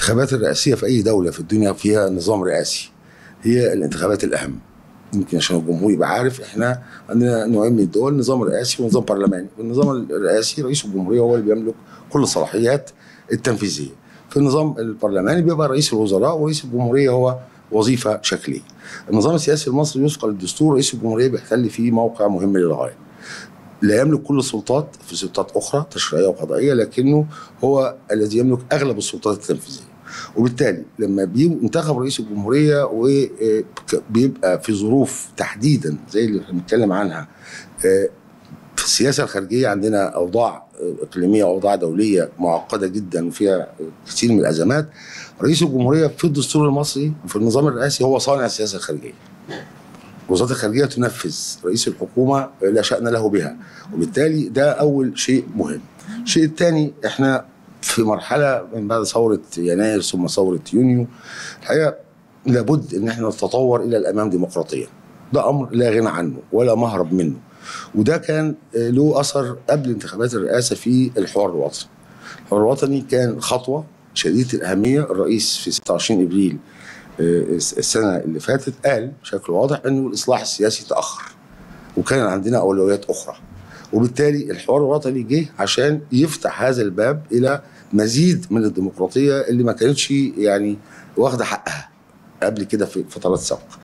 الانتخابات الرئاسيه في اي دوله في الدنيا فيها نظام رئاسي هي الانتخابات الاهم يمكن عشان الجمهور يبقى عارف احنا عندنا نوعين من الدول نظام رئاسي ونظام برلماني النظام الرئاسي رئيس الجمهوريه هو اللي بيملك كل الصلاحيات التنفيذيه في النظام البرلماني بيبقى رئيس الوزراء ورئيس الجمهوريه هو وظيفه شكليه النظام السياسي المصري يثقل الدستور رئيس الجمهوريه بيحتل فيه موقع مهم للغايه لا يملك كل السلطات في سلطات اخرى تشريعيه وقضائيه لكنه هو الذي يملك اغلب السلطات التنفيذيه وبالتالي لما بينتخب رئيس الجمهوريه وبيبقى في ظروف تحديدا زي اللي بنتكلم عنها آه، في السياسه الخارجيه عندنا اوضاع اقليميه واوضاع دوليه معقده جدا وفيها كثير من الازمات رئيس الجمهوريه في الدستور المصري وفي النظام الرئاسي هو صانع السياسه الخارجيه وزاره الخارجيه تنفذ رئيس الحكومه لا شان له بها وبالتالي ده اول شيء مهم الشيء الثاني احنا في مرحله من بعد ثوره يناير ثم ثوره يونيو الحقيقه لابد ان احنا نتطور الى الامام ديمقراطيا ده امر لا غنى عنه ولا مهرب منه وده كان له اثر قبل انتخابات الرئاسه في الحوار الوطني الحوار الوطني كان خطوه شديده الاهميه الرئيس في 26 ابريل السنه اللي فاتت قال بشكل واضح انه الاصلاح السياسي تاخر وكان عندنا اولويات اخرى وبالتالي الحوار الوطني جه عشان يفتح هذا الباب الى مزيد من الديمقراطيه اللي ما كانتش يعني واخده حقها قبل كده في فترات سابقه